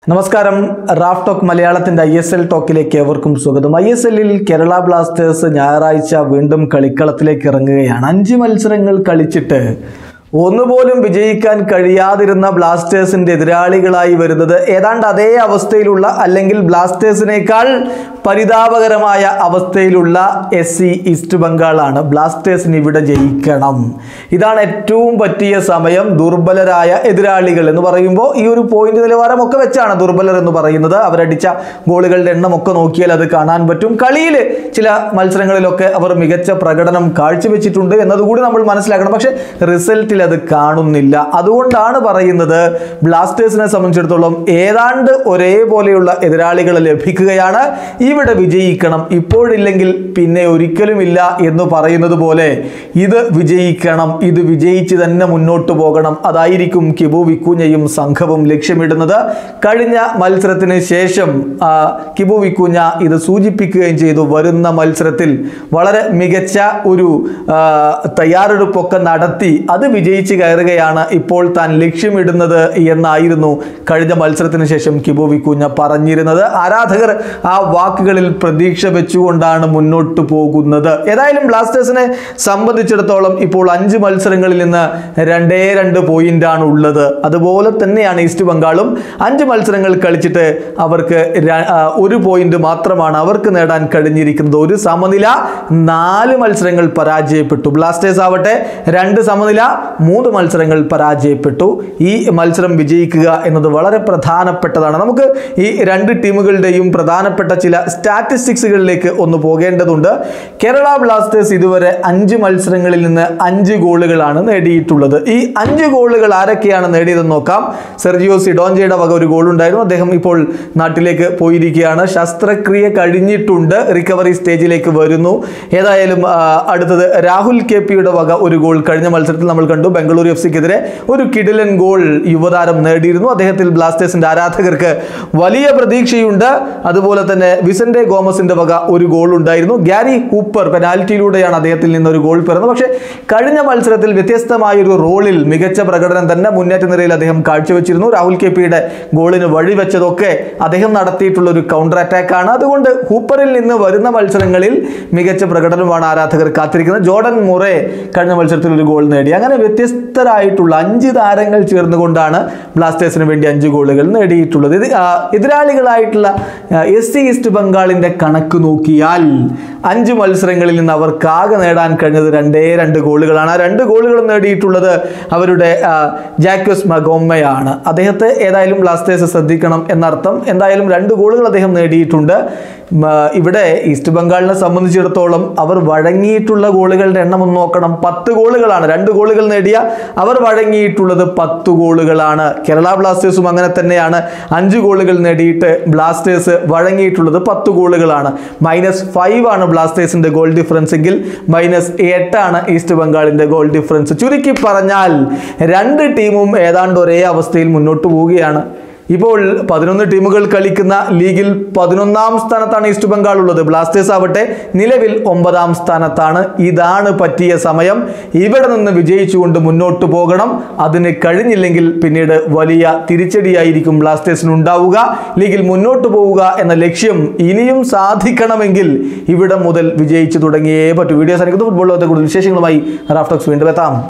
നമസ്കാരം റാഫ് ടോക്ക് മലയാളത്തിന്റെ ഐ എസ് എൽ ടോക്കിലേക്ക് ഏവർക്കും സ്വാഗതം ഐ എസ് എല്ലിൽ കേരള ബ്ലാസ്റ്റേഴ്സ് ഞായറാഴ്ച വീണ്ടും കളിക്കളത്തിലേക്ക് ഇറങ്ങുകയാണ് അഞ്ച് മത്സരങ്ങൾ കളിച്ചിട്ട് ഒന്നുപോലും വിജയിക്കാൻ കഴിയാതിരുന്ന ബ്ലാസ്റ്റേഴ്സിന്റെ എതിരാളികളായി വരുന്നത് ഏതാണ്ട് അതേ അവസ്ഥയിലുള്ള അല്ലെങ്കിൽ ബ്ലാസ്റ്റേഴ്സിനേക്കാൾ പരിതാപകരമായ അവസ്ഥയിലുള്ള എസ് സി ഈസ്റ്റ് ബംഗാളാണ് ബ്ലാസ്റ്റേഴ്സിന് ഇവിടെ ജയിക്കണം ഇതാണ് ഏറ്റവും പറ്റിയ സമയം ദുർബലരായ എതിരാളികൾ എന്ന് പറയുമ്പോൾ ഈ ഒരു പോയിന്റ് നിലവാരം ഒക്കെ വെച്ചാണ് ദുർബലർ എന്ന് പറയുന്നത് അവരടിച്ച ഗോളുകളുടെ എണ്ണം ഒക്കെ നോക്കിയാൽ അത് കാണാൻ പറ്റും കളിയിൽ ചില മത്സരങ്ങളിലൊക്കെ അവർ മികച്ച പ്രകടനം കാഴ്ചവെച്ചിട്ടുണ്ട് എന്നതുകൂടി നമ്മൾ മനസ്സിലാക്കണം പക്ഷേ റിസൾട്ടിൽ അത് കാണുന്നില്ല അതുകൊണ്ടാണ് പറയുന്നത് ബ്ലാസ്റ്റേഴ്സിനെ സംബന്ധിച്ചിടത്തോളം ഏതാണ്ട് ഒരേപോലെയുള്ള എതിരാളികൾ ലഭിക്കുകയാണ് ഇവിടെ വിജയിക്കണം ഇപ്പോഴില്ലെങ്കിൽ പിന്നെ ഒരിക്കലുമില്ല എന്ന് പറയുന്നത് പോലെ ഇത് വിജയിക്കണം ഇത് വിജയിച്ച് തന്നെ മുന്നോട്ട് പോകണം അതായിരിക്കും കിബു വിക്കുഞ്ഞയും സംഘവും ലക്ഷ്യമിടുന്നത് കഴിഞ്ഞ മത്സരത്തിന് ശേഷം ആ, കിബു വിക്കുഞ്ഞ ഇത് സൂചിപ്പിക്കുകയും ചെയ്തു വരുന്ന മത്സരത്തിൽ വളരെ മികച്ച ഒരു ആ, തയ്യാറെടുപ്പൊക്കെ നടത്തി അത് വിജയിച്ച് കയറുകയാണ് ഇപ്പോൾ താൻ ലക്ഷ്യമിടുന്നത് എന്നായിരുന്നു കഴിഞ്ഞ മത്സരത്തിന് ശേഷം കിബു വിക്കുഞ്ഞ പറഞ്ഞിരുന്നത് ആരാധകർ ആ വാക്കുകളിൽ പ്രതീക്ഷ വെച്ചുകൊണ്ടാണ് മുന്നോട്ട് പോകുന്നത് ഏതായാലും ബ്ലാസ്റ്റേഴ്സിനെ സംബന്ധിച്ചിടത്തോളം ഇപ്പോൾ അഞ്ച് മത്സരങ്ങളിൽ നിന്ന് രണ്ടേ രണ്ട് പോയിന്റ് ആണ് ഉള്ളത് അതുപോലെ തന്നെയാണ് ഈസ്റ്റ് ബംഗാളും അഞ്ച് മത്സരങ്ങൾ കളിച്ചിട്ട് അവർക്ക് ര- ആ, ഒരു പോയിന്റ് മാത്രമാണ് അവർക്ക് നേടാൻ കഴിഞ്ഞിരിക്കുന്നത് ഒരു സമനില നാല് മത്സരങ്ങൾ പരാജയപ്പെട്ടു ബ്ലാസ്റ്റേഴ്സ് ആവട്ടെ രണ്ട് സമനില മൂന്ന് മത്സരങ്ങൾ പരാജയപ്പെട്ടു ഈ മത്സരം വിജയിക്കുക എന്നത് വളരെ പ്രധാനപ്പെട്ടതാണ് നമുക്ക് ഈ രണ്ട് ടീമുകളുടെയും പ്രധാനപ്പെട്ട ചില സ്റ്റാറ്റിസ്റ്റിക്സുകളിലേക്ക് ഒന്ന് പോകേണ്ടതുണ്ട് കേരള ബ്ലാസ്റ്റേഴ്സ് ഇതുവരെ അഞ്ച് മത്സരങ്ങളിൽ നിന്ന് അഞ്ച് ഗോളുകളാണ് നേടിയിട്ടുള്ളത് ഈ അഞ്ച് ഗോളുകൾ ആരൊക്കെയാണ് നേടിയതെന്ന് നോക്കാം സെർജിയോ സിഡോഞ്ചയുടെ വക ഒരു ഗോൾ ഉണ്ടായിരുന്നു അദ്ദേഹം ഇപ്പോൾ നാട്ടിലേക്ക് പോയിരിക്കുകയാണ് ശസ്ത്രക്രിയ കഴിഞ്ഞിട്ടുണ്ട് റിക്കവറി സ്റ്റേജിലേക്ക് വരുന്നു ഏതായാലും ആ, അടുത്തത് രാഹുൽ കെ പിയുടെ വക ഒരു ഗോൾ കഴിഞ്ഞ മത്സരത്തിൽ നമ്മൾ കണ്ടു ബംഗളൂരു എഫ് സിക്കെതിരെ ഒരു കിടിലൻ ഗോൾ യുവതാരം നേടിയിരുന്നു അദ്ദേഹത്തിൽ ബ്ലാസ്റ്റേഴ്സിന്റെ ആരാധകർക്ക് വലിയ പ്രതീക്ഷയുണ്ട് അതുപോലെ തന്നെ വിസന്റെ ഗോമസിന്റെ വക ഒരു ഗോൾ ഉണ്ടായിരുന്നു ഗ്യാരി ഹൂപ്പർ പെനാൽറ്റിയിലൂടെയാണ് അദ്ദേഹത്തിൽ നിന്ന് ഒരു ഗോൾ പിറന്നത് പക്ഷേ കഴിഞ്ഞ മത്സരത്തിൽ വ്യത്യസ്തമായ ഒരു റോളിൽ മികച്ച പ്രകടനം തന്നെ മുന്നേറ്റ നിരയിൽ അദ്ദേഹം കാഴ്ചവെച്ചിരുന്നു രാഹുൽ കെ പിയുടെ ഗോളിന് വഴിവെച്ചതൊക്കെ അദ്ദേഹം നടത്തിയിട്ടുള്ള ഒരു കൗണ്ടർ അറ്റാക്ക് ആണ് അതുകൊണ്ട് ഹൂപ്പറിൽ നിന്ന് വരുന്ന മത്സരങ്ങളിൽ മികച്ച പ്രകടനമാണ് ആരാധകർ കാത്തിരിക്കുന്നത് ജോർഡൻ മുറെ കഴിഞ്ഞ മത്സരത്തിൽ ഒരു ഗോൾ നേടി അങ്ങനെ വ്യത്യസ്തരായിട്ടുള്ള അഞ്ച് താരങ്ങൾ ചേർന്നുകൊണ്ടാണ് ബ്ലാസ്റ്റേഴ്സിന് വേണ്ടി അഞ്ച് ഗോളുകൾ നേടിയിട്ടുള്ളത് ഇത് ആ, എതിരാളികളായിട്ടുള്ള എസ് സി ഈസ്റ്റ് ബംഗാളിന്റെ കണക്ക് നോക്കിയാൽ അഞ്ച് മത്സരങ്ങളിൽ നിന്ന് അവർക്ക് ആകെ നേടാൻ കഴിഞ്ഞത് രണ്ടേ രണ്ട് ഗോളുകളാണ് ആ രണ്ട് ഗോളുകളും നേടിയിട്ടുള്ളത് അവരുടെ ആ, ജാക്വസ് മഗോമ്മയാണ് അദ്ദേഹത്തെ ഏതായാലും ബ്ലാസ്റ്റേഴ്സ് ശ്രദ്ധിക്കണം എന്നർത്ഥം എന്തായാലും രണ്ട് ഗോളുകൾ അദ്ദേഹം നേടിയിട്ടുണ്ട് മ, ഇവിടെ ഈസ്റ്റ് ബംഗാളിനെ സംബന്ധിച്ചിടത്തോളം അവർ വഴങ്ങിയിട്ടുള്ള ഗോളുകളുടെ എണ്ണം ഒന്ന് നോക്കണം പത്ത് ഗോളുകളാണ് രണ്ട് ഗോളുകൾ നേടിയ അവർ വഴങ്ങിയിട്ടുള്ളത് പത്ത് ഗോളുകളാണ് കേരള ബ്ലാസ്റ്റേഴ്സും അങ്ങനെ തന്നെയാണ് അഞ്ച് ഗോളുകൾ നേടിയിട്ട് ബ്ലാസ്റ്റേഴ്സ് വഴങ്ങിയിട്ടുള്ളത് പത്ത് ഗോളുകളാണ് മൈനസ് ഫൈവ് ആണ് ബ്ലാസ്റ്റേഴ്സിന്റെ ഗോൾ ഡിഫറൻസ് എങ്കിൽ മൈനസ് എട്ടാണ് ഈസ്റ്റ് ബംഗാളിന്റെ ഗോൾ ഡിഫറൻസ് ചുരുക്കി പറഞ്ഞാൽ രണ്ട് ടീമും ഏതാണ്ട് ഒരേ അവസ്ഥയിൽ മുന്നോട്ട് പോവുകയാണ് ഇപ്പോൾ പതിനൊന്ന് ടീമുകൾ കളിക്കുന്ന ലീഗിൽ പതിനൊന്നാം സ്ഥാനത്താണ് ഈസ്റ്റ് ബംഗാൾ ഉള്ളത് ബ്ലാസ്റ്റേഴ്സ് ആവട്ടെ നിലവിൽ ഒമ്പതാം സ്ഥാനത്താണ് ഇതാണ് പറ്റിയ സമയം ഇവിടെ നിന്ന് വിജയിച്ചുകൊണ്ട് മുന്നോട്ട് പോകണം അതിന് കഴിഞ്ഞില്ലെങ്കിൽ പിന്നീട് വലിയ തിരിച്ചടിയായിരിക്കും ബ്ലാസ്റ്റേഴ്സിന് ഉണ്ടാവുക ലീഗിൽ മുന്നോട്ട് പോവുക എന്ന ലക്ഷ്യം ഇനിയും സാധിക്കണമെങ്കിൽ ഇവിടെ മുതൽ വിജയിച്ചു തുടങ്ങിയേ പറ്റൂ വീഡിയോ സാധിക്കുന്നു ഫുട്ബോൾ ലോകത്തെ കൂടുതൽ വിശേഷങ്ങളുമായി റാഫ്റ്റോക്സ് വീണ്ടും എത്താം